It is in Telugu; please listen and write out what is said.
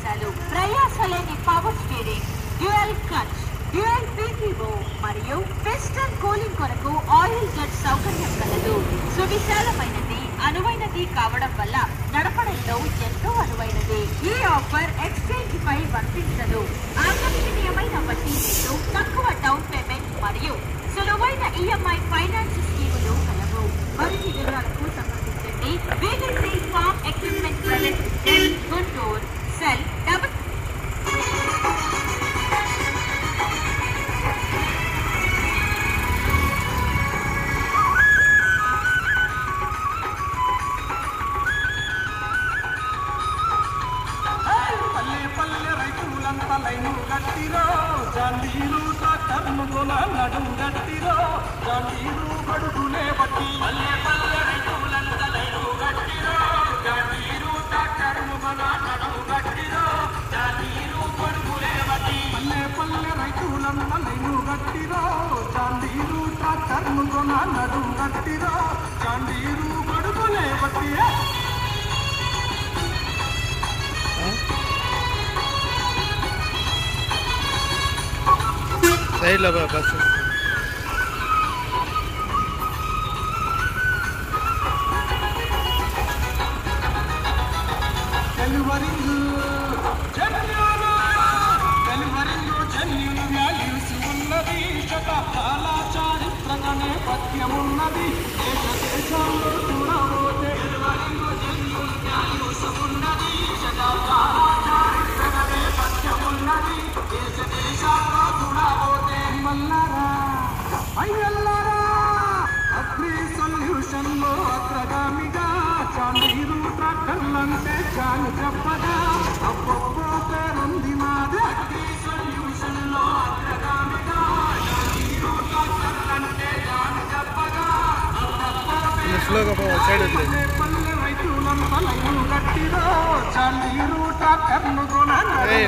పరికరాలు ప్రయాసలేని power steering dual clutch dual పీపీఓ మరియు పిస్టన్ కూలింగ్ కొరకు ఆయిల్ జెట్ సౌకర్యం కలదు సువిశాలమైనది అనువైనది కావడం వల్ల నడపడంలో ఎంతో అనువైనది ఈ ఆఫర్ ఎక్స్చేంజ్ పై వర్తించదు ఆకర్షణీయమైన వడ్డీ రేటు తక్కువ డౌన్ పేమెంట్ మరియు సులువైన ఈఎంఐ ఫైనాన్స్ స్కీములు కలవు మరిన్ని వివరాలకు సంప్రదించండి వీగల్సీ farm equipment private limited Guntur cell double పల్లె పల్లె రైతులంతా లైను గట్టిరో జాండీరు ట్రాక్టర్ను కొన నడుం గట్టిరో జాండీరు గడుగులే బట్టి పల్లె పల్లె రైతులంతా లైను గట్టిరో జాండీరు ట్రాక్టర్ను కొన నడుం గట్టిరో జాండీరు గడుగులే బట్టి పల్లె పల్లె రైతులంతా లైను గట్టిరో జాండీరు ట్రాక్టర్ను కొన నడుం గట్టిరో జాండీరు గడుగులే బట్టి సైడ్లో బస్సు డెలివరింగ్ జన్యులు డెలివరింగ్ జన్యులు వాల్యూస్ ఉన్నది శతాబ్దాల చారిత్రక నేపథ్యమున్నది దేశ దేశాల్లో చూడబోతే డెలివరింగ్ జన్యులు వాల్యూస్ ఉన్నది శతాబ్దాల చారిత్రక నేపథ్యమున్నది దేశ దేశాల్లో చూడబోతే మల్లారా అయ్యల్లారా అగ్ని సొల్యూషన్ లో అగ్రగామిగా చాందీరు ట్రాక్టర్లంటే చాలు చెప్పగా అబ్బొబ్బో పేరుంది నాది అగ్ని సొల్యూషన్ లో అగ్రగామిగా చాందీరు ట్రాక్టర్లంటే చాలు చెప్పగా స్లోగా పో సైడ్ వదిలేదు పల్లె పల్లె రైతులంతా లైను గట్టిరో చాందీరు ట్రాక్టర్ను కొన